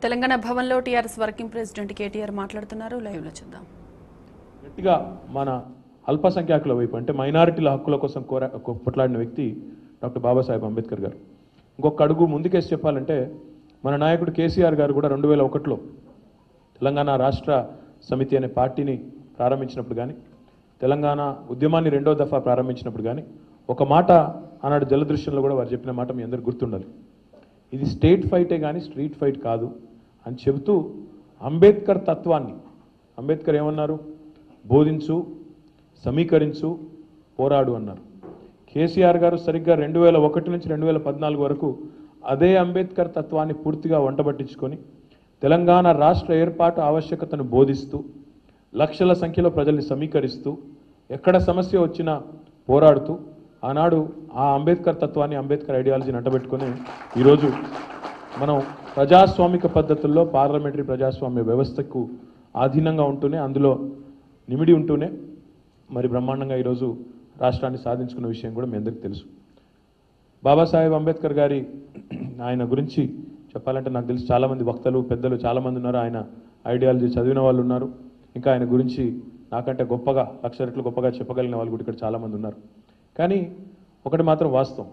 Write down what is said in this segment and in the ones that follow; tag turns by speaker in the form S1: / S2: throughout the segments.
S1: తెలంగాణ భవన్లో TRS working president KTR మాట్లాడుతున్నారు live లో చూద్దాం
S2: గట్టిగా మన అల్పసంఖ్యాకుల వైపు అంటే మైనారిటీల హక్కుల కోసం కోర కొ- కొట్లాడిన వ్యక్తి డాక్టర్ బాబాసాహెబ్ అంబేద్కర్ గారు ఇంకొక అడుగు ముందుకేసి చెప్పాలంటే మన నాయకుడు కేసీఆర్ గారు కూడా రెండు వేల ఒకటిలో తెలంగాణ రాష్ట్ర సమితి అనే పార్టీని ప్రారంభించినప్పుడు కానీ తెలంగాణ ఉద్యమాన్ని రెండో దఫా ప్రారంభించినప్పుడు కానీ ఒక మాట ఆనాడు జలదృశ్యంలో కూడా వారు చెప్పిన మాట మీ అందరికి గుర్తుండాలి ఇది స్టేట్ ఫైటే కానీ స్ట్రీట్ ఫైట్ కాదు అని చెబుతూ అంబేద్కర్ తత్వాన్ని అంబేద్కర్ ఏమన్నారు బోధించు సమీకరించు పోరాడు అన్నారు కేసీఆర్ గారు సరిగ్గా రెండు వేల ఒకటి నుంచి రెండు వేల పద్నాలుగు వరకు అదే అంబేద్కర్ తత్వాన్ని పూర్తిగా వంటబట్టించుకొని తెలంగాణ రాష్ట్ర ఏర్పాటు ఆవశ్యకతను బోధిస్తూ లక్షల సంఖ్యలో ప్రజల్ని సమీకరిస్తూ ఎక్కడ సమస్య వచ్చినా పోరాడుతూ ఆనాడు ఆ అంబేద్కర్ తత్వాన్ని అంబేద్కర్ ఐడియాలజీని అంటబెట్టుకొని ఈరోజు మనం ప్రజాస్వామిక పద్ధతుల్లో పార్లమెంటరీ ప్రజాస్వామ్య వ్యవస్థకు ఆధీనంగా ఉంటూనే అందులో నిమిడి ఉంటూనే మరి బ్రహ్మాండంగా ఈరోజు రాష్ట్రాన్ని సాధించుకున్న విషయం కూడా మీ అందరికీ తెలుసు బాబాసాహెబ్ అంబేద్కర్ గారి ఆయన గురించి చెప్పాలంటే నాకు తెలిసి చాలామంది వక్తలు పెద్దలు చాలామంది ఉన్నారు ఆయన ఐడియాలజీ చదివిన వాళ్ళు ఉన్నారు ఇంకా ఆయన గురించి నాకంటే గొప్పగా లక్ష రెట్లు గొప్పగా చెప్పగలిగిన వాళ్ళు కూడా ఇక్కడ చాలామంది ఉన్నారు కానీ ఒకటి మాత్రం వాస్తవం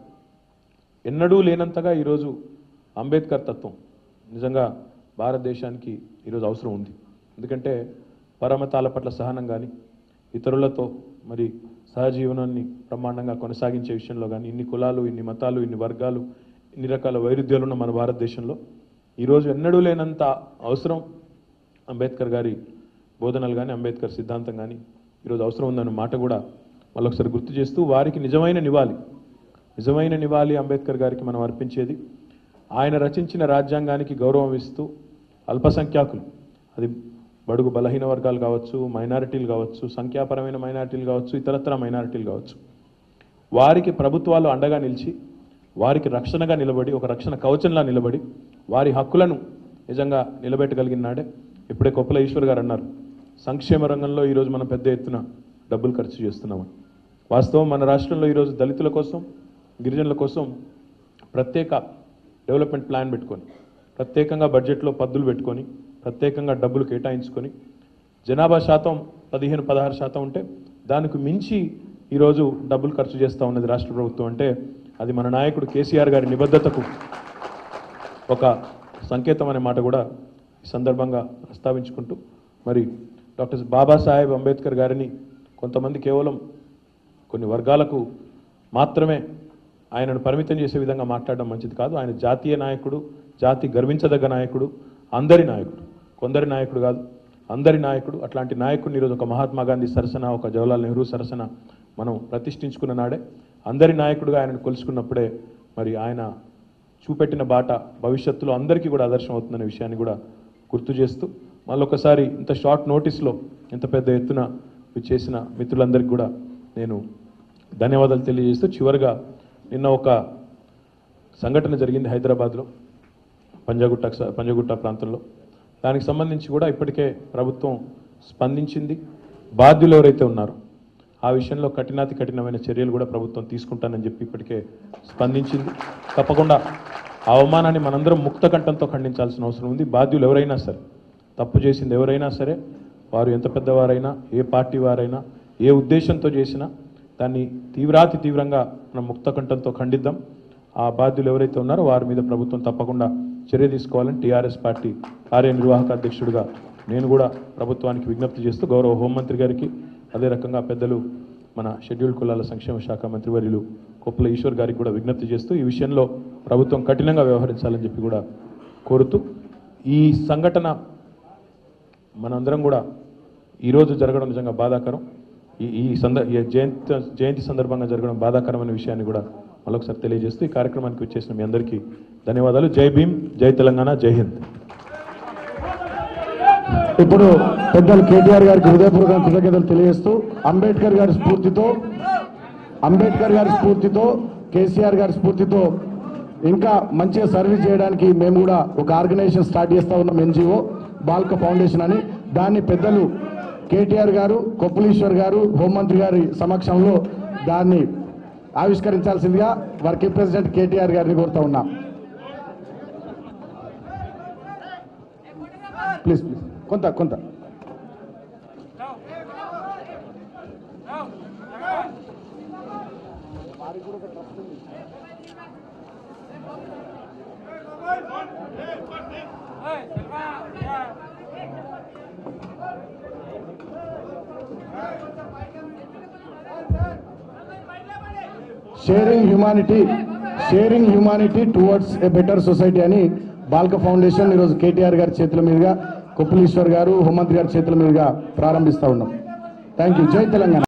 S2: ఎన్నడూ లేనంతగా ఈరోజు అంబేద్కర్ తత్వం నిజంగా భారతదేశానికి ఈరోజు అవసరం ఉంది ఎందుకంటే పరమతాల పట్ల సహనం కానీ ఇతరులతో మరి సహజీవనాన్ని బ్రహ్మాండంగా కొనసాగించే విషయంలో కానీ ఇన్ని కులాలు ఇన్ని మతాలు ఇన్ని వర్గాలు ఇన్ని రకాల వైరుధ్యాలు ఉన్న మన భారతదేశంలో ఈరోజు ఎన్నడూ లేనంత అవసరం అంబేద్కర్ గారి బోధనలు కానీ అంబేద్కర్ సిద్ధాంతం కానీ ఈరోజు అవసరం ఉందన్న మాట కూడా మళ్ళొకసారి గుర్తు చేస్తూ వారికి నిజమైన నివాళి నిజమైన నివాళి అంబేద్కర్ గారికి మనం అర్పించేది ఆయన రచించిన రాజ్యాంగానికి గౌరవం ఇస్తూ అల్పసంఖ్యాకులు అది బడుగు బలహీన వర్గాలు కావచ్చు మైనారిటీలు కావచ్చు సంఖ్యాపరమైన మైనారిటీలు కావచ్చు ఇతరత్ర మైనారిటీలు కావచ్చు వారికి ప్రభుత్వాలు అండగా నిలిచి వారికి రక్షణగా నిలబడి ఒక రక్షణ కవచంలా నిలబడి వారి హక్కులను నిజంగా నిలబెట్టగలిగిన నాడే ఇప్పుడే కొప్పల ఈశ్వర్ గారు అన్నారు సంక్షేమ రంగంలో ఈరోజు మనం పెద్ద ఎత్తున డబ్బులు ఖర్చు చేస్తున్నామని వాస్తవం మన రాష్ట్రంలో ఈరోజు దళితుల కోసం గిరిజనుల కోసం ప్రత్యేక డెవలప్మెంట్ ప్లాన్ పెట్టుకొని ప్రత్యేకంగా బడ్జెట్లో పద్దులు పెట్టుకొని ప్రత్యేకంగా డబ్బులు కేటాయించుకొని జనాభా శాతం పదిహేను పదహారు శాతం ఉంటే దానికి మించి ఈరోజు డబ్బులు ఖర్చు చేస్తూ ఉన్నది రాష్ట్ర ప్రభుత్వం అంటే అది మన నాయకుడు కేసీఆర్ గారి నిబద్ధతకు ఒక సంకేతం అనే మాట కూడా ఈ సందర్భంగా ప్రస్తావించుకుంటూ మరి డాక్టర్ బాబాసాహెబ్ అంబేద్కర్ గారిని కొంతమంది కేవలం కొన్ని వర్గాలకు మాత్రమే ఆయనను పరిమితం చేసే విధంగా మాట్లాడడం మంచిది కాదు ఆయన జాతీయ నాయకుడు జాతి గర్వించదగ్గ నాయకుడు అందరి నాయకుడు కొందరి నాయకుడు కాదు అందరి నాయకుడు అట్లాంటి నాయకుడిని ఈరోజు ఒక మహాత్మా గాంధీ సరసన ఒక జవహర్లాల్ నెహ్రూ సరసన మనం ప్రతిష్ఠించుకున్న నాడే అందరి నాయకుడిగా ఆయనను కొలుసుకున్నప్పుడే మరి ఆయన చూపెట్టిన బాట భవిష్యత్తులో అందరికీ కూడా ఆదర్శం అవుతుందనే విషయాన్ని కూడా గుర్తు చేస్తూ మళ్ళొకసారి ఇంత షార్ట్ నోటీస్లో ఇంత పెద్ద ఎత్తున చేసిన మిత్రులందరికీ కూడా నేను ధన్యవాదాలు తెలియజేస్తూ చివరిగా నిన్న ఒక సంఘటన జరిగింది హైదరాబాద్లో పంజాగుట్ట పంజగుట్ట ప్రాంతంలో దానికి సంబంధించి కూడా ఇప్పటికే ప్రభుత్వం స్పందించింది బాధ్యులు ఎవరైతే ఉన్నారో ఆ విషయంలో కఠినాతి కఠినమైన చర్యలు కూడా ప్రభుత్వం తీసుకుంటానని చెప్పి ఇప్పటికే స్పందించింది తప్పకుండా ఆ అవమానాన్ని మనందరం ముక్త కంఠంతో ఖండించాల్సిన అవసరం ఉంది బాధ్యులు ఎవరైనా సరే తప్పు చేసింది ఎవరైనా సరే వారు ఎంత పెద్దవారైనా ఏ పార్టీ వారైనా ఏ ఉద్దేశంతో చేసినా దాన్ని తీవ్రాతి తీవ్రంగా మనం ముక్త కంఠంతో ఖండిద్దాం ఆ బాధ్యులు ఎవరైతే ఉన్నారో వారి మీద ప్రభుత్వం తప్పకుండా చర్య తీసుకోవాలని టీఆర్ఎస్ పార్టీ కార్యనిర్వాహక అధ్యక్షుడిగా నేను కూడా ప్రభుత్వానికి విజ్ఞప్తి చేస్తూ గౌరవ హోంమంత్రి గారికి అదే రకంగా పెద్దలు మన షెడ్యూల్డ్ కులాల సంక్షేమ శాఖ మంత్రివర్యులు కొప్పుల ఈశ్వర్ గారికి కూడా విజ్ఞప్తి చేస్తూ ఈ విషయంలో ప్రభుత్వం కఠినంగా వ్యవహరించాలని చెప్పి కూడా కోరుతూ ఈ సంఘటన మనందరం కూడా ఈరోజు జరగడం నిజంగా బాధాకరం ఈ ఈ సంద ఈ జయంతి జయంతి సందర్భంగా జరగడం బాధాకరమైన విషయాన్ని కూడా మరొకసారి తెలియజేస్తూ ఈ కార్యక్రమానికి వచ్చేసిన మీ అందరికీ ధన్యవాదాలు జై భీమ్ జై తెలంగాణ జై హింద్
S3: ఇప్పుడు పెద్దలు కేటీఆర్ గారికి హృదయపూర్వక కృతజ్ఞతలు తెలియజేస్తూ అంబేద్కర్ గారి స్ఫూర్తితో అంబేద్కర్ గారి స్ఫూర్తితో కేసీఆర్ గారి స్ఫూర్తితో ఇంకా మంచిగా సర్వీస్ చేయడానికి మేము కూడా ఒక ఆర్గనైజేషన్ స్టార్ట్ చేస్తా ఉన్నాం ఎన్జిఓ బాల్క ఫౌండేషన్ అని దాన్ని పెద్దలు కేటీఆర్ గారు కొప్పులీశ్వర్ గారు హోంమంత్రి గారి సమక్షంలో దాన్ని ఆవిష్కరించాల్సిందిగా వర్కింగ్ ప్రెసిడెంట్ కేటీఆర్ గారిని కోరుతా ఉన్నాం ప్లీజ్ ప్లీజ్ కొంత కొంత sharing humanity sharing humanity towards a better society అని బాల్క ఫౌండేషన్ ఈరోజు కేటీఆర్ గారి చేతుల మీదుగా కొప్పులీశ్వర్ గారు హోంమంత్రి గారి చేతుల మీదుగా ప్రారంభిస్తా ఉన్నాం థ్యాంక్ యూ జై తెలంగాణ